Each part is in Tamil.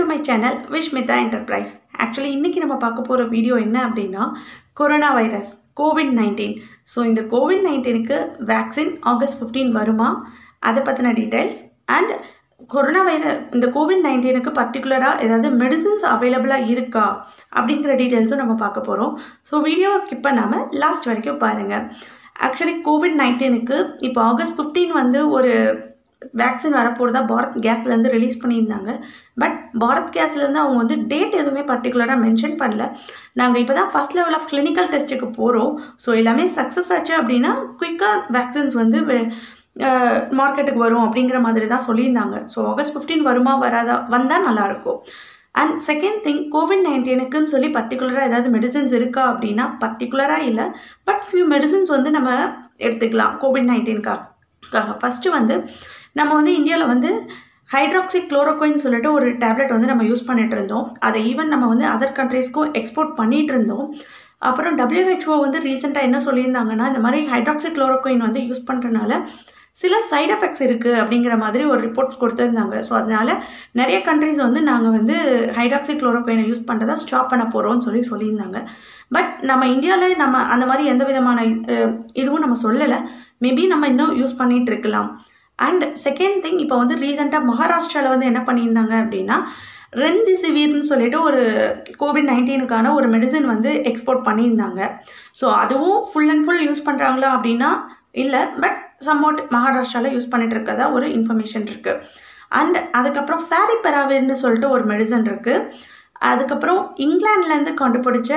my channel Vishmitha enterprise actually இன்றைக்கி நம்ம பார்க்க போகிற வீடியோ என்ன அப்படின்னா corona virus covid nineteen so இந்த கோவிட் நைன்டீனுக்கு வேக்சின் ஆகஸ்ட் ஃபிஃப்டீன் வருமா அதை பற்றின டீட்டெயில்ஸ் அண்ட் கொரோனா வைரஸ் இந்த கோவிட் நைன்டீனுக்கு பர்டிகுலராக ஏதாவது மெடிசின்ஸ் அவைலபிளாக இருக்கா அப்படிங்கிற டீட்டெயில்ஸும் நம்ம பார்க்க போகிறோம் ஸோ வீடியோவை ஸ்கிப் பண்ணாமல் லாஸ்ட் வரைக்கும் பாருங்கள் ஆக்சுவலி கோவிட் நைன்டீனுக்கு இப்போ ஆகஸ்ட் ஃபிஃப்டீன் வந்து ஒரு வேக்சின் வரப்போகிறதா பாரத் கேஸ்லேருந்து ரிலீஸ் பண்ணியிருந்தாங்க பட் பாரத் கேஸ்லேருந்து அவங்க வந்து டேட் எதுவுமே பர்டிகுலராக மென்ஷன் பண்ணல நாங்கள் இப்போ தான் ஃபஸ்ட் லெவல் ஆஃப் கிளினிக்கல் டெஸ்ட்டுக்கு போகிறோம் ஸோ எல்லாமே சக்ஸஸ் ஆச்சு அப்படின்னா குயிக்காக வேக்சின்ஸ் வந்து மார்க்கெட்டுக்கு வரும் அப்படிங்கிற மாதிரி தான் சொல்லியிருந்தாங்க ஸோ ஆகஸ்ட் ஃபிஃப்டீன் வருமா வராதா வந்தால் நல்லாயிருக்கும் அண்ட் செகண்ட் திங் கோவிட் நைன்டீனுக்குன்னு சொல்லி பர்டிகுலராக ஏதாவது மெடிசன்ஸ் இருக்கா அப்படின்னா பர்டிகுலராக இல்லை பட் ஃபியூ மெடிசன்ஸ் வந்து நம்ம எடுத்துக்கலாம் கோவிட் நைன்டீனுக்காக ஃபஸ்ட்டு வந்து நம்ம வந்து இந்தியாவில் வந்து ஹைட்ராக்சி குளோரோகோயின் சொல்லிட்டு ஒரு டேப்லெட் வந்து நம்ம யூஸ் பண்ணிட்டு இருந்தோம் அதை ஈவன் நம்ம வந்து அதர் கண்ட்ரீஸ்க்கும் எக்ஸ்போர்ட் பண்ணிகிட்டு இருந்தோம் அப்புறம் டபிள்யூஹெச்ஓ வந்து ரீசெண்டாக என்ன சொல்லியிருந்தாங்கன்னா இந்த மாதிரி ஹைட்ராக்சி குளோரோகோயின் வந்து யூஸ் பண்ணுறதுனால சில சைட் எஃபெக்ட்ஸ் இருக்குது அப்படிங்கிற மாதிரி ஒரு ரிப்போர்ட்ஸ் கொடுத்துருந்தாங்க ஸோ அதனால் நிறைய கண்ட்ரிஸ் வந்து நாங்கள் வந்து ஹைட்ராக்சி குளோரோகோயினை யூஸ் பண்ணுறதா ஸ்டாப் பண்ண போகிறோம்னு சொல்லி சொல்லியிருந்தாங்க பட் நம்ம இந்தியாவில் நம்ம அந்த மாதிரி எந்த விதமான இதுவும் நம்ம சொல்லலை மேபி நம்ம இன்னும் யூஸ் பண்ணிகிட்டு இருக்கலாம் அண்ட் செகண்ட் திங் இப்போ வந்து ரீசெண்டாக மகாராஷ்டிராவில் வந்து என்ன பண்ணியிருந்தாங்க அப்படின்னா ரெம்டிசிவிர்னு சொல்லிட்டு ஒரு கோவிட் நைன்டீனுக்கான ஒரு மெடிசன் வந்து எக்ஸ்போர்ட் பண்ணியிருந்தாங்க ஸோ அதுவும் ஃபுல் அண்ட் ஃபுல் யூஸ் பண்ணுறாங்களா அப்படின்னா இல்லை பட் சம்வாட் மகாராஷ்டிராவில் யூஸ் பண்ணிட்டு இருக்கதா ஒரு இன்ஃபர்மேஷன் இருக்குது அண்ட் அதுக்கப்புறம் ஃபேரி பெராவிர்னு சொல்லிட்டு ஒரு மெடிசன் இருக்குது அதுக்கப்புறம் இங்கிலாந்துலேருந்து கண்டுபிடிச்ச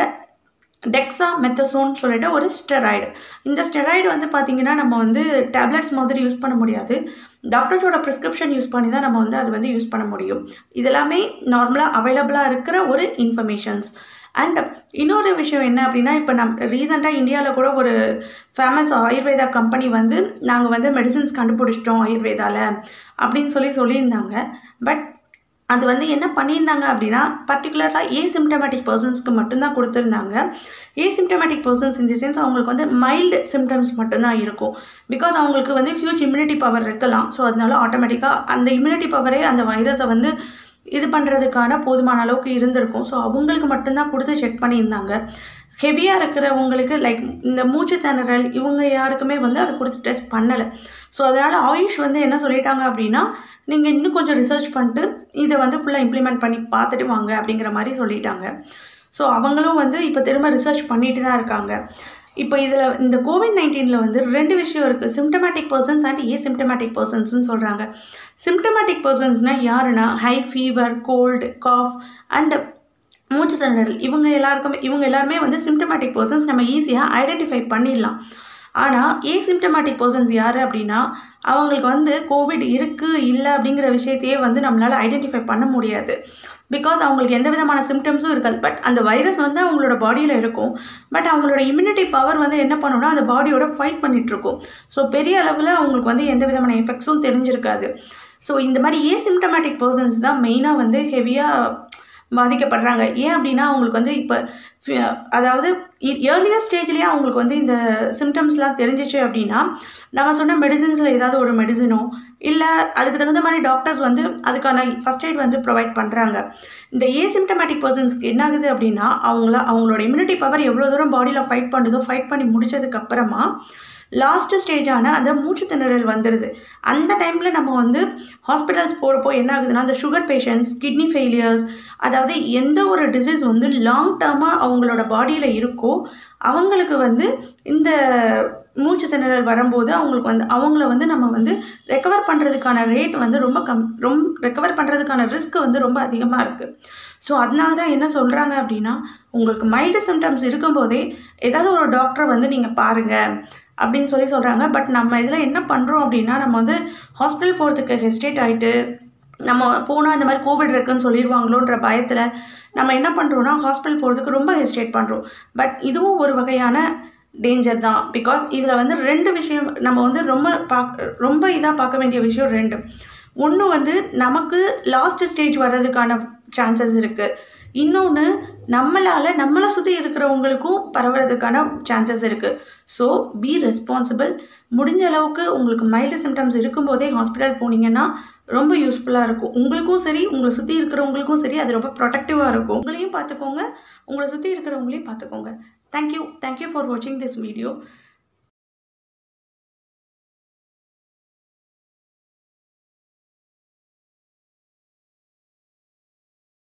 டெக்ஸா மெத்தசோன் சொல்லிட்டு ஒரு ஸ்டெராய்டு இந்த ஸ்டெராய்டு வந்து பார்த்திங்கன்னா நம்ம வந்து டேப்லெட்ஸ் மாதிரி யூஸ் பண்ண முடியாது டாக்டர்ஸோட ப்ரிஸ்கிரிப்ஷன் யூஸ் பண்ணி தான் நம்ம வந்து அது வந்து யூஸ் பண்ண முடியும் இதெல்லாமே நார்மலாக அவைலபிளாக இருக்கிற ஒரு இன்ஃபர்மேஷன்ஸ் அண்ட் இன்னொரு விஷயம் என்ன அப்படின்னா இப்போ நம் ரீசெண்டாக இந்தியாவில் கூட ஒரு ஃபேமஸ் ஆயுர்வேதா கம்பெனி வந்து நாங்கள் வந்து மெடிசின்ஸ் கண்டுபிடிச்சிட்டோம் ஆயுர்வேதாவில் அப்படின்னு சொல்லி சொல்லியிருந்தாங்க பட் அது வந்து என்ன பண்ணியிருந்தாங்க அப்படின்னா பர்டிகுலராக ஏ சிம்டமேட்டிக் பர்சன்ஸ்க்கு மட்டும்தான் கொடுத்துருந்தாங்க ஏ சிம்டமேட்டிக் பர்சன்ஸ் இந்த சென்ஸ் அவங்களுக்கு வந்து மைல்டு சிம்டம்ஸ் மட்டும்தான் இருக்கும் பிகாஸ் அவங்களுக்கு வந்து ஹியூஜ் இம்யூனிட்டி பவர் இருக்கலாம் ஸோ அதனால ஆட்டோமேட்டிக்காக அந்த இம்யூனிட்டி பவரே அந்த வைரஸை வந்து இது பண்ணுறதுக்கான போதுமான அளவுக்கு இருந்திருக்கும் ஸோ அவங்களுக்கு மட்டும்தான் கொடுத்து செக் பண்ணியிருந்தாங்க ஹெவியாக இருக்கிறவங்களுக்கு லைக் இந்த மூச்சு திணறல் இவங்க யாருக்குமே வந்து அதை கொடுத்து டெஸ்ட் பண்ணலை ஸோ அதனால் ஆயுஷ் வந்து என்ன சொல்லிட்டாங்க அப்படின்னா நீங்கள் இன்னும் கொஞ்சம் ரிசர்ச் பண்ணிட்டு இதை வந்து ஃபுல்லாக இம்ப்ளிமெண்ட் பண்ணி பார்த்துட்டு வாங்க அப்படிங்கிற மாதிரி சொல்லிட்டாங்க ஸோ அவங்களும் வந்து இப்போ திரும்ப ரிசர்ச் பண்ணிட்டு தான் இருக்காங்க இப்போ இதில் இந்த கோவிட் நைன்டீனில் வந்து ரெண்டு விஷயம் இருக்குது symptomatic persons and asymptomatic பர்சன்ஸ்னு சொல்கிறாங்க சிம்டமேட்டிக் பர்சன்ஸ்னால் யாருன்னா high fever cold cough and மூச்சு திணறல் இவங்க எல்லாருக்குமே இவங்க எல்லாருமே வந்து சிம்டமேட்டிக் பர்சன்ஸ் நம்ம ஈஸியாக ஐடென்டிஃபை பண்ணிடலாம் ஆனால் ஏ சிம்டமேட்டிக் பர்சன்ஸ் யார் அப்படின்னா அவங்களுக்கு வந்து கோவிட் இருக்குது இல்லை அப்படிங்கிற விஷயத்தையே வந்து நம்மளால் ஐடென்டிஃபை பண்ண முடியாது பிகாஸ் அவங்களுக்கு எந்த விதமான சிம்டம்ஸும் இருக்காது பட் அந்த வைரஸ் வந்து அவங்களோட பாடியில் இருக்கும் பட் அவங்களோட இம்யூனிட்டி பவர் வந்து என்ன பண்ணணும்னா அந்த பாடியோட ஃபைட் பண்ணிகிட்ருக்கும் ஸோ பெரிய அளவில் அவங்களுக்கு வந்து எந்த விதமான எஃபெக்ட்ஸும் தெரிஞ்சிருக்காது ஸோ இந்த மாதிரி ஏ சிம்டமேட்டிக் பர்சன்ஸ் தான் மெயினாக வந்து ஹெவியாக பாதிக்கப்படுறாங்க ஏன் அப்படின்னா அவங்களுக்கு வந்து இப்போ அதாவது ஏர்லியர் ஸ்டேஜ்லேயே அவங்களுக்கு வந்து இந்த சிம்டம்ஸ்லாம் தெரிஞ்சிச்சு அப்படின்னா நம்ம சொன்ன மெடிசின்ஸில் ஏதாவது ஒரு மெடிசனோ இல்லை அதுக்கு தகுந்த மாதிரி டாக்டர்ஸ் வந்து அதுக்கான ஃபஸ்ட் எய்ட் வந்து ப்ரொவைட் பண்ணுறாங்க இந்த ஏசிம்டமேட்டிக் பர்சன்ஸ்க்கு என்ன ஆகுது அப்படின்னா அவங்கள அவங்களோட இம்யூனிட்டி பவர் எவ்வளோ தூரம் பாடியில் ஃபைட் பண்ணுதோ ஃபைட் பண்ணி முடிச்சதுக்கப்புறமா லாஸ்ட் ஸ்டேஜான அந்த மூச்சு திணறல் வந்துடுது அந்த டைமில் நம்ம வந்து ஹாஸ்பிட்டல்ஸ் போகிறப்போ என்ன ஆகுதுன்னா அந்த சுகர் பேஷண்ட்ஸ் கிட்னி ஃபெயிலியர்ஸ் அதாவது எந்த ஒரு டிசீஸ் வந்து லாங் டேர்மாக அவங்களோட பாடியில் இருக்கோ அவங்களுக்கு வந்து இந்த மூச்சு திணறல் வரும்போது அவங்களுக்கு வந்து அவங்கள வந்து நம்ம வந்து ரெக்கவர் பண்ணுறதுக்கான ரேட் வந்து ரொம்ப கம் ரொம்ப ரெக்கவர் பண்ணுறதுக்கான ரிஸ்க் வந்து ரொம்ப அதிகமாக இருக்குது ஸோ அதனால தான் என்ன சொல்கிறாங்க அப்படின்னா உங்களுக்கு மைல்டு சிம்டம்ஸ் இருக்கும்போதே ஏதாவது ஒரு டாக்டரை வந்து நீங்கள் பாருங்கள் அப்படின்னு சொல்லி சொல்கிறாங்க பட் நம்ம இதில் என்ன பண்ணுறோம் அப்படின்னா நம்ம வந்து ஹாஸ்பிட்டல் போகிறதுக்கு ஹெஸ்டேட் ஆகிட்டு நம்ம போனால் இந்த மாதிரி கோவிட் இருக்குன்னு சொல்லிடுவாங்களோன்ற பயத்தில் நம்ம என்ன பண்ணுறோன்னா ஹாஸ்பிட்டல் போகிறதுக்கு ரொம்ப ஹெஸ்டேட் பண்ணுறோம் பட் இதுவும் ஒரு வகையான டேஞ்சர் தான் பிகாஸ் இதில் வந்து ரெண்டு விஷயம் நம்ம வந்து ரொம்ப பார்க்க ரொம்ப இதாக பார்க்க வேண்டிய விஷயம் ரெண்டு ஒன்று வந்து நமக்கு லாஸ்ட் ஸ்டேஜ் வர்றதுக்கான சான்சஸ் இருக்குது இன்னொன்று நம்மளால் நம்மளை சுற்றி இருக்கிறவங்களுக்கும் பரவுறதுக்கான சான்சஸ் இருக்குது ஸோ பி ரெஸ்பான்சிபிள் முடிஞ்ச அளவுக்கு உங்களுக்கு மைல்டு சிம்டம்ஸ் இருக்கும்போதே ஹாஸ்பிட்டல் போனீங்கன்னா ரொம்ப யூஸ்ஃபுல்லாக இருக்கும் உங்களுக்கும் சரி உங்களை சுற்றி இருக்கிறவங்களுக்கும் சரி அது ரொம்ப ப்ரொடக்டிவாக இருக்கும் உங்களையும் பார்த்துக்கோங்க உங்களை சுற்றி இருக்கிறவங்களையும் பார்த்துக்கோங்க தேங்க்யூ தேங்க்யூ ஃபார் வாட்சிங் திஸ் வீடியோ